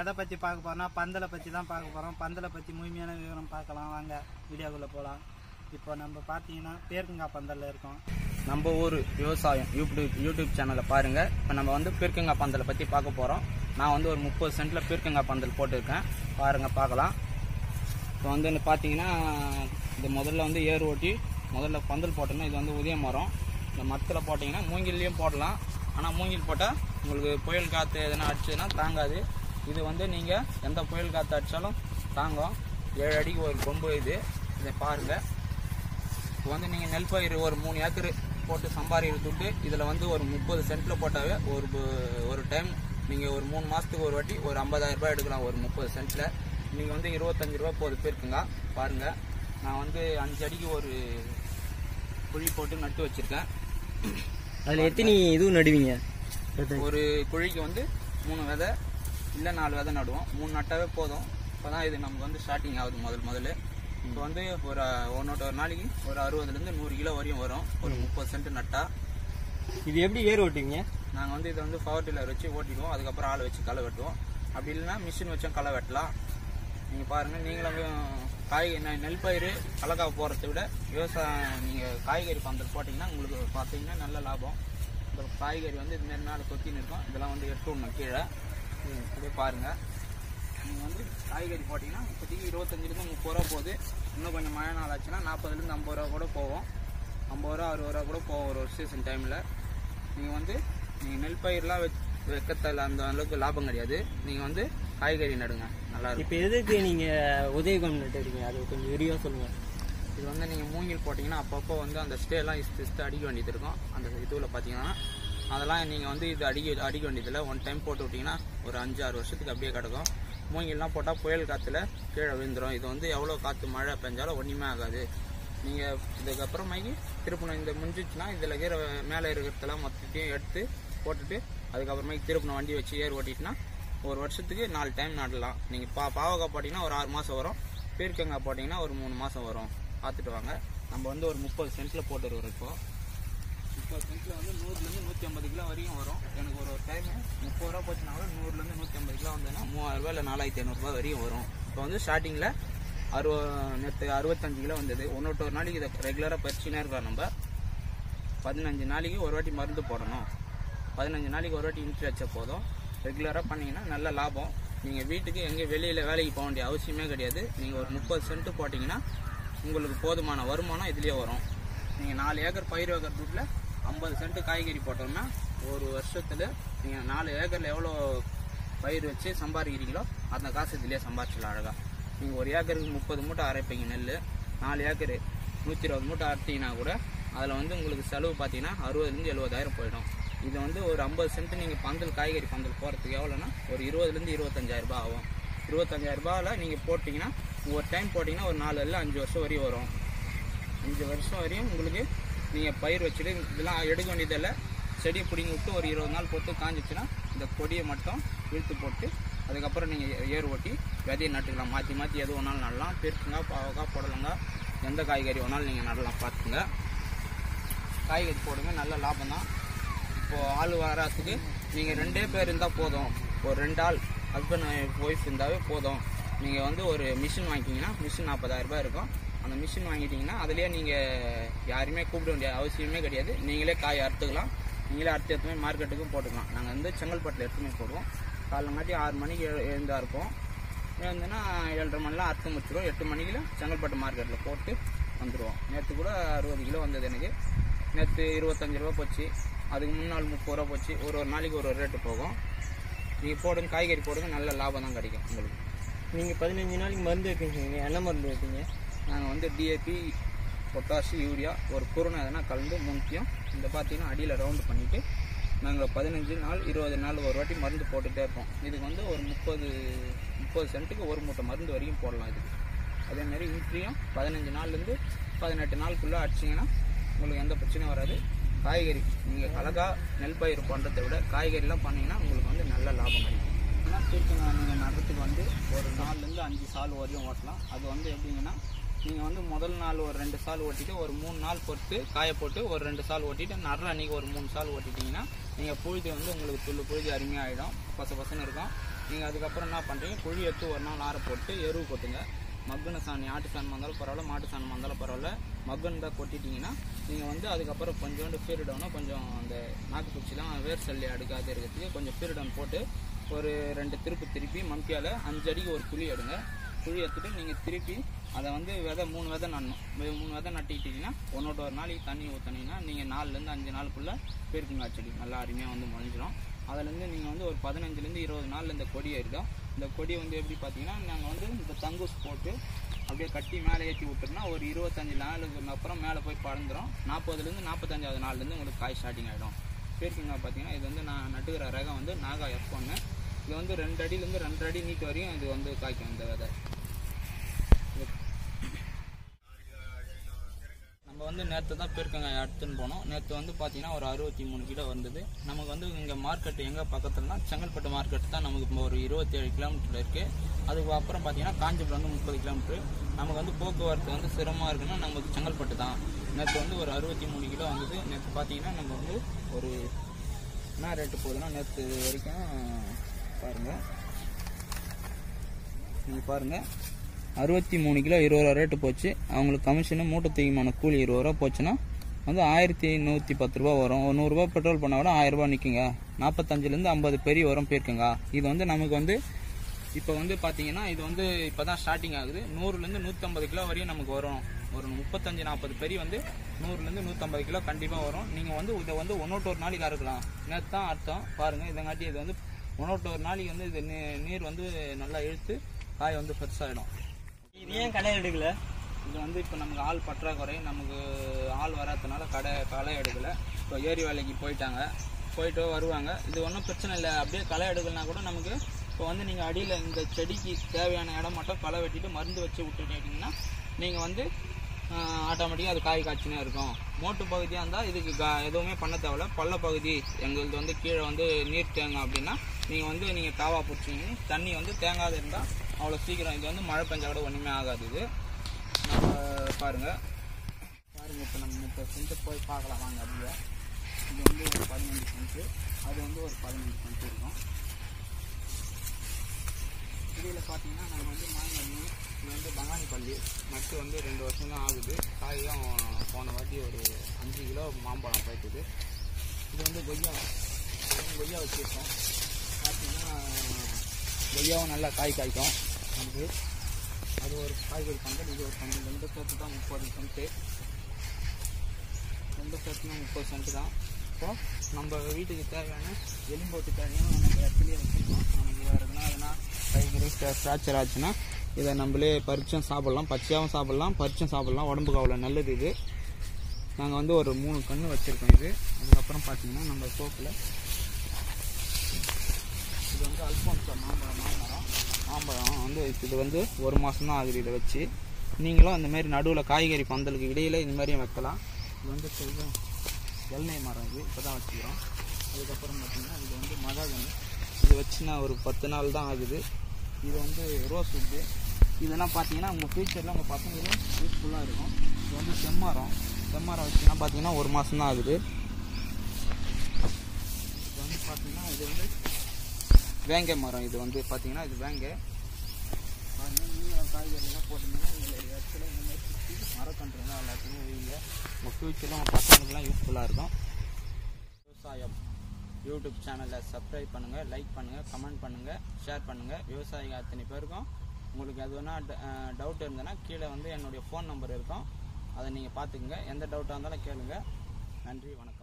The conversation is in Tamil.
எதை பற்றி பார்க்க போறோம்னா பந்தலை பற்றி தான் பார்க்க போகிறோம் பந்தலை பற்றி முழுமையான விவரம் பார்க்கலாம் வாங்க வீடியோக்குள்ளே போகலாம் இப்போ நம்ம பார்த்தீங்கன்னா பேருக்குங்காய் பந்தலில் இருக்கோம் நம்ம ஊர் விவசாயம் யூடியூப் யூடியூப் சேனலை பாருங்கள் இப்போ நம்ம வந்து பீர்க்கங்காய் பந்தலை பற்றி பார்க்க போகிறோம் நான் வந்து ஒரு முப்பது சென்ட்டில் பீர்க்கங்காய் பந்தல் போட்டிருக்கேன் பாருங்கள் பார்க்கலாம் இப்போ வந்து இந்த பார்த்தீங்கன்னா இது முதல்ல வந்து ஏர் ஓட்டி முதல்ல பந்தல் போட்டோம்னா இது வந்து உதய மரம் இந்த மரத்தில் போட்டிங்கன்னா மூங்கில்லையும் போடலாம் ஆனால் மூங்கில் போட்டால் உங்களுக்கு புயல் காற்று எதனா அடிச்சதுன்னா தாங்காது இது வந்து நீங்கள் எந்த புயல் காற்று அடித்தாலும் தாங்கும் ஏழு அடிக்கு ஒரு கொம்பு இது இதை பாருங்கள் இப்போ வந்து நீங்கள் நெல் பயிர் ஒரு மூணு ஏக்கர் போட்டு சம்பாதிக்கிற துட்டு இதில் வந்து ஒரு முப்பது சென்ட்டில் போட்டாவே ஒரு பு- ஒரு டைம் நீங்கள் ஒரு மூணு மாதத்துக்கு ஒரு வாட்டி ஒரு 50000 ரூபாய் எடுக்கலாம் ஒரு முப்பது சென்ட்டில் நீங்கள் வந்து இருபத்தஞ்சு ரூபா போது போயிருக்குங்க பாருங்கள் நான் வந்து அஞ்சு அடிக்கு ஒரு குழி போட்டு நட்டு வச்சுருக்கேன் அதில் எத்தனை இதுவும் நடுவீங்க ஒரு குழிக்கு வந்து மூணு விதை இல்லை நாலு விதை நடுவோம் மூணு நட்டாவே போதும் இப்போ தான் இது நமக்கு வந்து ஸ்டார்டிங் ஆகுது முதல் முதல்ல இப்போ வந்து ஒரு ஒன்னோட ஒரு நாளைக்கு ஒரு அறுபதுலேருந்து நூறு கிலோ வரையும் வரும் ஒரு முப்பது சென்ட் நட்டா இது எப்படி ஏர் ஓட்டுவீங்க நாங்கள் வந்து இதை வந்து பவர் டில்லர் வச்சு ஓட்டிடுவோம் அதுக்கப்புறம் ஆளை வச்சு களை வெட்டுவோம் அப்படி இல்லைன்னா மிஷின் வச்சும் களை வெட்டலாம் நீங்கள் பாருங்கள் நீங்களும் காய் நெ- நெல் பயிர் கலக்காய் போகிறத விட விவசாயம் நீங்கள் காய்கறி பந்தல் போட்டிங்கன்னா உங்களுக்கு பார்த்தீங்கன்னா நல்ல லாபம் இந்த காய்கறி வந்து இது மாதிரி மேலே கொத்தின்னு இருக்கும் இதெல்லாம் வந்து எட்டு விடணும் கீழே அப்படியே பாருங்கள் நீங்கள் வந்து காய்கறி போட்டிங்கன்னா இப்போதைக்கு இருபத்தஞ்சிலேருந்து முப்பது ரூபா போகுது இன்னும் கொஞ்சம் மழை நாள் ஆச்சுன்னா நாற்பதுலேருந்து ஐம்பது ரூபா கூட போகும் ஐம்பது ரூபா அறுபது ரூபா கூட போகும் ஒரு சீசன் டைமில் நீங்கள் வந்து நீங்கள் நெல் பயிரெலாம் வெச் வைக்கத்தில் அந்த அளவுக்கு லாபம் கிடையாது நீங்கள் வந்து காய்கறி நடுங்க நல்லா இருக்கும் இப்போ எதுக்கு நீங்கள் உதயகம் நட்டுறீங்க அது கொஞ்சம் விரிவாக சொல்லுங்கள் இது வந்து நீங்கள் மூங்கில் போட்டிங்கன்னா அப்பப்போ வந்து அந்த ஸ்டேலாம் இஸ்து இஸ்து அடிக்க வேண்டியது இருக்கும் அந்த இதுவில் பார்த்தீங்கன்னா அதெல்லாம் நீங்கள் வந்து இது அடிக்க அடிக்க வேண்டியதில்லை ஒன் டைம் போட்டு விட்டிங்கன்னா ஒரு அஞ்சு ஆறு வருஷத்துக்கு அப்படியே கிடக்கும் மூங்கில்லாம் போட்டால் புயல் காற்றுல கீழே விழுந்துரும் இது வந்து எவ்வளோ காற்று மழை பெஞ்சாலும் ஒன்றுமே ஆகாது நீங்கள் இதுக்கப்புறமாக்கி திருப்பணும் இந்த முடிஞ்சிச்சுன்னா இதில் இருக்கிற மேலே இருக்கிறதெல்லாம் மொத்தத்தையும் எடுத்து போட்டுட்டு அதுக்கப்புறமாக்கி திருப்பணும் வண்டி வச்சு ஏர் ஓட்டிட்டுனா ஒரு வருஷத்துக்கு நாலு டைம் நடலாம் நீங்கள் பா பாவக்காய் போட்டிங்கன்னா ஒரு ஆறு மாதம் வரும் பீர்க்கங்காய் போட்டிங்கன்னா ஒரு மூணு மாதம் வரும் பார்த்துட்டு வாங்க நம்ம வந்து ஒரு முப்பது சென்ட்டில் போட்டுருவோம் இப்போ முப்பது சென்ட்டில் வந்து நூறுலேருந்து நூற்றி ஐம்பது கிலோ வரையும் வரும் எனக்கு ஒரு ஒரு டைம் முப்பது ரூபா போச்சுன்னா கூட நூறுலேருந்து நூற்றி ஐம்பது கிலோ வந்ததுன்னா மூவாயிரரூபா இல்லை நாலாயிரத்தி ஐநூறுரூபா வரையும் வரும் இப்போ வந்து ஸ்டார்டிங்கில் அறுவ நேற்று அறுபத்தஞ்சு கிலோ வந்தது ஒன்னொட்டு ஒரு நாளைக்கு இதை ரெகுலராக பறிச்சுனே இருக்கோம் நம்ம பதினஞ்சு நாளைக்கு ஒரு வாட்டி மருந்து போடணும் பதினஞ்சு நாளைக்கு ஒரு வாட்டி இன்ட்ரி வச்சா போதும் ரெகுலராக பண்ணீங்கன்னா நல்ல லாபம் நீங்கள் வீட்டுக்கு எங்கே வெளியில் வேலைக்கு போக வேண்டிய அவசியமே கிடையாது நீங்கள் ஒரு முப்பது சென்ட்டு போட்டிங்கன்னா உங்களுக்கு போதுமான வருமானம் இதுலேயே வரும் நீங்கள் நாலு ஏக்கர் பயிர் ஏக்கர் துட்டில் ஐம்பது சென்ட்டு காய்கறி போட்டோம்னா ஒரு வருஷத்தில் நீங்கள் நாலு ஏக்கரில் எவ்வளோ பயிர் வச்சு சம்பாதிக்கிறீங்களோ அந்த காசு இதுலேயே சம்பாதிச்சிடலாம் அழகாக நீங்கள் ஒரு ஏக்கருக்கு முப்பது மூட்டை அரைப்பீங்க நெல் நாலு ஏக்கரு நூற்றி இருபது மூட்டை அரைத்தீங்கன்னா கூட அதில் வந்து உங்களுக்கு செலவு பார்த்தீங்கன்னா அறுபதுலேருந்து எழுபதாயிரம் போயிடும் இது வந்து ஒரு ஐம்பது சென்ட் நீங்கள் பந்தல் காய்கறி பந்தல் போகிறதுக்கு எவ்வளோன்னா ஒரு இருபதுலேருந்து இருபத்தஞ்சாயிரம் ரூபாய் ஆகும் இருபத்தஞ்சாயிரம் ரூபாயில் நீங்கள் போட்டிங்கன்னா ஒரு டைம் போட்டிங்கன்னா ஒரு நாலு இல்லை அஞ்சு வருஷம் வரையும் வரும் அஞ்சு வருஷம் வரையும் உங்களுக்கு நீங்கள் பயிர் வச்சுட்டு இதெல்லாம் எடுக்க வேண்டியதில்லை செடியை பிடிங்கி விட்டு ஒரு இருபது நாள் பொறுத்து காஞ்சிச்சுன்னா இந்த கொடியை மட்டும் இழுத்து போட்டு அதுக்கப்புறம் நீங்கள் ஏர் ஓட்டி விதையை நட்டுக்கலாம் மாற்றி மாற்றி எது வேணாலும் நடலாம் பெருக்குங்க பாவக்காய் புடலங்க எந்த காய்கறி வேணாலும் நீங்கள் நடலாம் பார்த்துங்க காய்கறி போடுங்க நல்ல லாபம் தான் இப்போது ஆள் வராதுக்கு நீங்கள் ரெண்டே பேர் இருந்தால் போதும் ஒரு ரெண்டு ஆள் ஹஸ்பண்ட் ஒய்ஃப் இருந்தாவே போதும் நீங்கள் வந்து ஒரு மிஷின் வாங்கிக்கிங்கன்னா மிஷின் நாற்பதாயிரம் ரூபாய் இருக்கும் அந்த மிஷின் வாங்கிட்டீங்கன்னா அதுலேயே நீங்கள் யாருமே கூப்பிட வேண்டிய அவசியமே கிடையாது நீங்களே காய் அறுத்துக்கலாம் நீங்களே அறுத்து எடுத்துமே மார்க்கெட்டுக்கும் போட்டுக்கலாம் நாங்கள் வந்து செங்கல்பட்டில் எடுத்துமே போடுவோம் காலைல மாட்டி ஆறு மணிக்கு எழு- எழுந்தா இருப்போம் எழுந்துன்னா ஏழரை மணிலாம் அறுத்து முடிச்சிடுவோம் எட்டு மணிக்குல செங்கல்பட்டு மார்க்கெட்டில் போட்டு வந்துடுவோம் நேற்று கூட அறுபது கிலோ வந்தது எனக்கு நேற்று இருபத்தஞ்சு ரூபா போச்சு அதுக்கு முன்னாள் முப்பது ரூபா போச்சு ஒரு ஒரு நாளைக்கு ஒரு ஒரு ரேட்டு போகும் நீங்கள் போடுங்க காய்கறி போடுங்க நல்ல லாபம் தான் கிடைக்கும் உங்களுக்கு நீங்கள் பதினஞ்சு நாளைக்கு மருந்து வைப்பீங்க என்ன மருந்து வைப்பீங்க நாங்கள் வந்து டிஏபி பொட்டாஷு யூரியா ஒரு குருணை எதனா கலந்து மூணுத்தையும் இந்த பார்த்தீங்கன்னா அடியில் ரவுண்டு பண்ணிவிட்டு நாங்கள் பதினஞ்சு நாள் இருபது நாள் ஒரு வாட்டி மருந்து போட்டுகிட்டே இருப்போம் இதுக்கு வந்து ஒரு முப்பது முப்பது சென்ட்டுக்கு ஒரு மூட்டை மருந்து வரைக்கும் போடலாம் இதுக்கு அதேமாரி இன்ட்ரியும் பதினஞ்சு நாள்லேருந்து பதினெட்டு நாளுக்குள்ளே அடிச்சிங்கன்னா உங்களுக்கு எந்த பிரச்சனையும் வராது காய்கறி நீங்கள் கலகா நெல் பயிர் பண்ணுறதை விட காய்கறிலாம் பண்ணீங்கன்னா உங்களுக்கு வந்து நல்ல லாபம் கிடைக்கும் ஏன்னா திருப்பி நீங்கள் நடுறதுக்கு வந்து ஒரு நாலுலேருந்து அஞ்சு சால் வரையும் ஓட்டலாம் அது வந்து எப்படிங்கன்னா நீங்கள் வந்து முதல் நாள் ஒரு ரெண்டு சால் ஓட்டிட்டு ஒரு மூணு நாள் பொறுத்து காய போட்டு ஒரு ரெண்டு சால் ஓட்டிட்டு நடுற அன்னைக்கு ஒரு மூணு சால் ஓட்டிட்டீங்கன்னா நீங்கள் புழுதி வந்து உங்களுக்கு புல்லு புழுதி அருமையாகிடும் பச பசன்னு இருக்கும் நீங்கள் அதுக்கப்புறம் என்ன பண்ணுறீங்க குழி எடுத்து ஒரு நாள் ஆற போட்டு எருவு கொட்டுங்க மக்குன சாணி ஆட்டு சாணம் இருந்தாலும் பரவாயில்ல மாட்டு சாணம் இருந்தாலும் பரவாயில்ல மக்குன்னு தான் கொட்டிட்டீங்கன்னா நீங்கள் வந்து அதுக்கப்புறம் கொஞ்சோண்டு பீரிடவுனும் கொஞ்சம் அந்த நாக்கு பூச்சிலாம் வேர் சல்லி அடுக்காத இருக்கிறதுக்கு கொஞ்சம் பீரிடவுன் போட்டு ஒரு ரெண்டு திருப்பு திருப்பி மம்கியால் அஞ்சு அடிக்கு ஒரு குழி எடுங்க குழி எடுத்துட்டு நீங்கள் திருப்பி அதை வந்து விதை மூணு விதை நடணும் வே- மூணு விதை நட்டிக்கிட்டீங்கன்னா ஒன்னோட ஒரு நாளைக்கு தண்ணி ஊற்றினீங்கன்னா நீங்கள் நாலுலேருந்து அஞ்சு நாளுக்குள்ளே பீர்க்கங்கா செடி நல்லா அருமையாக வந்து முளைஞ்சிரும் அதுலேருந்து நீங்கள் வந்து ஒரு பதினஞ்சுலேருந்து இருபது நாள் இந்த கொடி ஏறிடும் இந்த கொடியை வந்து எப்படி பார்த்தீங்கன்னா நாங்கள் வந்து இந்த தங்கூஸ் போட்டு அப்படியே கட்டி மேலே ஏற்றி விட்டோம்னா ஒரு இருபத்தஞ்சு நாளுக்கு அப்புறம் மேலே போய் பறந்துடும் நாற்பதுலேருந்து நாற்பத்தஞ்சாவது நாள்லேருந்து உங்களுக்கு காய் ஸ்டார்டிங் ஆகிடும் பீர்க்கங்காய் பார்த்தீங்கன்னா இது வந்து நான் நட்டுக்கிற ரகம் வந்து நாகா எஃப் ஒன்று இது வந்து ரெண்டு அடியிலேருந்து ரெண்டு அடி நீட்டு வரையும் இது வந்து காய்க்கும் இந்த விதை நம்ம வந்து நேற்று தான் பீர்க்கங்காய் எடுத்துன்னு போனோம் நேற்று வந்து பார்த்தீங்கன்னா ஒரு அறுபத்தி மூணு கிலோ வந்தது நமக்கு வந்து இங்கே மார்க்கெட் எங்கே பக்கத்துலனா செங்கல்பட்டு மார்க்கெட் தான் நமக்கு இப்போ ஒரு இருபத்தேழு கிலோமீட்டர் இருக்குது அதுக்கு அப்புறம் பார்த்தீங்கன்னா காஞ்சிபுரம் வந்து முப்பது கிலோமீட்டர் நமக்கு வந்து போக்குவரத்து வந்து சிரமமாக இருக்குன்னா நமக்கு செங்கல்பட்டு தான் நேற்று வந்து ஒரு அறுபத்தி மூணு கிலோ வந்தது நேற்று பார்த்தீங்கன்னா நம்ம வந்து ஒரு என்ன ரேட்டு போகுதுன்னா நேற்று வரைக்கும் பாருங்கள் நீங்கள் பாருங்கள் அறுபத்தி மூணு கிலோ இருபது ரூபா ரேட்டு போச்சு அவங்களுக்கு கமிஷனு மூட்டை தூக்கிமான கூலி இருபது ரூபா போச்சுன்னா வந்து ஆயிரத்தி நூற்றி பத்து ரூபா வரும் ஒரு நூறுரூவா பெட்ரோல் பண்ணால் கூட ஆயிரம் ரூபாய் நிற்குங்க நாற்பத்தஞ்சிலேருந்து ஐம்பது பெரிய வரும் போயிருக்குங்க இது வந்து நமக்கு வந்து இப்போ வந்து பார்த்தீங்கன்னா இது வந்து இப்போ தான் ஸ்டார்டிங் ஆகுது நூறுலேருந்து நூற்றம்பது கிலோ வரையும் நமக்கு வரும் ஒரு முப்பத்தஞ்சு நாற்பது பெரிய வந்து நூறுலேருந்து நூற்றம்பது கிலோ கண்டிப்பாக வரும் நீங்கள் வந்து இதை வந்து ஒன்னோட்டு ஒரு நாளைக்கு அறுக்கலாம் நேற்று தான் அர்த்தம் பாருங்கள் இதங்காட்டி இது வந்து ஒன்னோட்டு ஒரு நாளைக்கு வந்து இது நீ- நீர் வந்து நல்லா இழுத்து காய் வந்து பெருசாகிடும் இது ஏன் களை எடுக்கல இது வந்து இப்போ நமக்கு ஆள் பற்றாக்குறை நமக்கு ஆள் வராதனால கடை களை எடுக்கல இப்போ ஏரி வேலைக்கு போயிட்டாங்க போயிட்டு வருவாங்க இது ஒன்றும் பிரச்சனை இல்லை அப்படியே களை எடுக்கலனா கூட நமக்கு இப்போ வந்து நீங்கள் அடியில் இந்த செடிக்கு தேவையான இடம் மட்டும் களை வெட்டிட்டு மருந்து வச்சு விட்டுட்டீங்கன்னா நீங்கள் வந்து ஆட்டோமேட்டிக்காக அது காய் காய்ச்சினே இருக்கும் மோட்டு பகுதியாக இருந்தால் இதுக்கு கா- எதுவுமே பண்ண தேவையில்ல பள்ள பகுதி எங்களுது வந்து கீழே வந்து நீர் தேங்கும் அப்படின்னா நீங்கள் வந்து நீங்கள் காவா பிடிச்சிங்க தண்ணி வந்து தேங்காத இருந்தால் அவ்வளோ சீக்கிரம் இது வந்து மழை பெஞ்சா கூட ஒன்றுமே ஆகாது இது நம்ம பாருங்க பாருங்க இப்போ நம்ம முப்பது சென்ட் போய் பார்க்கலாம் வாங்க அப்படியே இது வந்து ஒரு பதினஞ்சு சென்ட்டு அது வந்து ஒரு பதினஞ்சு சென்ட் இருக்கும் இதில் பார்த்தீங்கன்னா நம்ம வந்து மாங்கனி இது வந்து பங்காளி பள்ளி நட்டு வந்து ரெண்டு வருஷம் தான் ஆகுது காயும் போன வாட்டி ஒரு அஞ்சு கிலோ மாம்பழம் போயிட்டுது இது வந்து கொய்யா இது வந்து கொய்யா வச்சுருக்கோம் பார்த்தீங்கன்னா கொய்யாவும் நல்லா காய் காய்க்கும் நமக்கு அது ஒரு காய்கறி பந்தல் இது ஒரு பந்தல் ரெண்டு சேர்த்து தான் முப்பது சென்ட்டு ரெண்டு சேர்த்துனா முப்பது சென்ட்டு தான் இப்போ நம்ம வீட்டுக்கு தேவையான எலும்போட்டு தேவையான நம்ம இடத்துலயே வச்சுருக்கோம் நமக்கு வேறு எதுனா எதுனா காய்கறி ஃப்ராக்சர் ஆச்சுன்னா இதை நம்மளே பறிச்சும் சாப்பிட்லாம் பச்சையாகவும் சாப்பிட்லாம் பறிச்சும் சாப்பிட்லாம் உடம்புக்கு அவ்வளோ நல்லது இது நாங்கள் வந்து ஒரு மூணு கன்று வச்சுருக்கோம் இது அதுக்கப்புறம் பார்த்தீங்கன்னா நம்ம சோப்பில் இது வந்து அல்போன்சோ மாம்பழம் மாமரம் மாம்பழம் வந்து இது வந்து ஒரு மாதம் தான் ஆகுது இதை வச்சு நீங்களும் இந்த மாதிரி நடுவில் காய்கறி பந்தலுக்கு இடையில இந்த மாதிரியும் வைக்கலாம் இது வந்து செல்வம் எல்நெய் மரம் இது இப்போ தான் வச்சுக்கிறோம் அதுக்கப்புறம் பார்த்தீங்கன்னா இது வந்து மகாகனி இது வச்சு நான் ஒரு பத்து நாள் தான் ஆகுது இது வந்து ரோஸ் உட்டு இதெல்லாம் பார்த்தீங்கன்னா உங்கள் ஃபியூச்சரில் உங்கள் பசங்களும் யூஸ்ஃபுல்லாக இருக்கும் இது வந்து செம்மரம் செம்மரம் வச்சுன்னா பார்த்தீங்கன்னா ஒரு மாதம் தான் ஆகுது இது வந்து பார்த்தீங்கன்னா இது வந்து வேங்கை மரம் இது வந்து பார்த்தீங்கன்னா இது வேங்கை பாருங்க நீங்களும் காய்கறிலாம் போட்டிங்கன்னா இந்த இடத்துல இந்த மாதிரி சுற்றி மரக்கன்றுலாம் எல்லாத்தையுமே வைங்க உங்கள் ஃப்யூச்சரில் உங்கள் பசங்களுக்குலாம் யூஸ்ஃபுல்லாக இருக்கும் விவசாயம் யூடியூப் சேனலை சப்ஸ்கிரைப் பண்ணுங்கள் லைக் பண்ணுங்கள் கமெண்ட் பண்ணுங்கள் ஷேர் பண்ணுங்கள் விவசாயிகள் அத்தனை பேருக்கும் உங்களுக்கு எதுனா டவுட் இருந்ததுன்னா கீழே வந்து என்னுடைய ஃபோன் நம்பர் இருக்கும் அதை நீங்கள் பார்த்துக்குங்க எந்த டவுட்டாக இருந்தாலும் கேளுங்க நன்றி வணக்கம்